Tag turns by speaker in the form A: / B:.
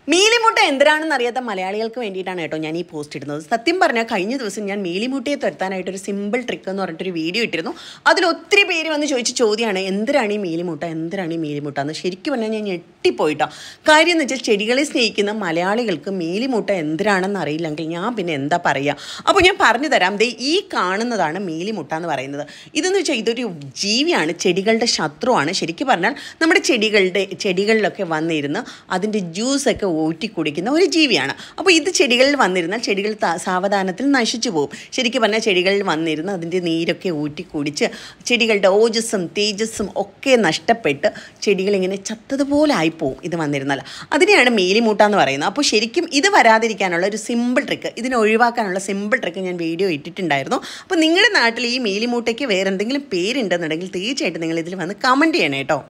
A: മീലിമുട്ട എന്തിനാണെന്ന് അറിയാത്ത മലയാളികൾക്ക് വേണ്ടിയിട്ടാണ് കേട്ടോ ഞാൻ ഈ പോസ്റ്റ് ഇടുന്നത് സത്യം പറഞ്ഞാൽ കഴിഞ്ഞ ദിവസം ഞാൻ മീലിമുട്ടയെ തുരത്താനായിട്ട് ഒരു സിമ്പിൾ ട്രിക്ക് എന്ന് പറഞ്ഞിട്ടൊരു വീഡിയോ ഇട്ടിരുന്നു അതിൽ ഒത്തിരി പേര് വന്ന് ചോദിച്ച ചോദ്യമാണ് എന്തിനാണ് ഈ മീലിമുട്ട എന്തിനാണ് ഈ മീലിമുട്ട എന്ന് ശരിക്കും പറഞ്ഞാൽ ഞാൻ ഞെട്ടിപ്പോയിട്ടോ കാര്യം എന്ന് വെച്ചാൽ ചെടികളെ സ്നേഹിക്കുന്ന മലയാളികൾക്ക് മീലിമുട്ട എന്തിനാണെന്ന് അറിയില്ലെങ്കിൽ ഞാൻ പിന്നെ എന്താ പറയുക അപ്പോൾ ഞാൻ പറഞ്ഞു തരാം ദേ ഈ കാണുന്നതാണ് മീലിമുട്ട എന്ന് പറയുന്നത് ഇതെന്ന് വെച്ചാൽ ഇതൊരു ജീവിയാണ് ചെടികളുടെ ശത്രുവാണ് ശരിക്കും പറഞ്ഞാൽ നമ്മുടെ ചെടികളുടെ ചെടികളിലൊക്കെ വന്നിരുന്ന് അതിൻ്റെ ജ്യൂസൊക്കെ ഊറ്റി കുടിക്കുന്ന ഒരു ജീവിയാണ് അപ്പോൾ ഇത് ചെടികളിൽ വന്നിരുന്നാൽ ചെടികൾ ത- സാവധാനത്തിൽ നശിച്ചു പോകും ശരിക്കും പറഞ്ഞാൽ ചെടികളിൽ വന്നിരുന്ന് അതിൻ്റെ നീരൊക്കെ ഊറ്റി കുടിച്ച് ചെടികളുടെ ഓജസ്സും തേജസ്സും ഒക്കെ നഷ്ടപ്പെട്ട് ചെടികൾ ഇങ്ങനെ ചത്തതുപോലെ ആയിപ്പോവും ഇത് വന്നിരുന്നാൽ അതിനെയാണ് മേലിമൂട്ട എന്ന് പറയുന്നത് അപ്പോൾ ശരിക്കും ഇത് വരാതിരിക്കാനുള്ള ഒരു സിമ്പിൾ ട്രിക്ക് ഇതിനെ ഒഴിവാക്കാനുള്ള സിമ്പിൾ ട്രിക്ക് ഞാൻ വീഡിയോ ഇട്ടിട്ടുണ്ടായിരുന്നു അപ്പോൾ നിങ്ങളുടെ നാട്ടിൽ ഈ മേലിമൂട്ടയ്ക്ക് വേറെ എന്തെങ്കിലും പേരുണ്ടെന്നുണ്ടെങ്കിൽ തീർച്ചയായിട്ടും നിങ്ങൾ ഇതിൽ വന്ന് കമൻറ്റ് ചെയ്യണം കേട്ടോ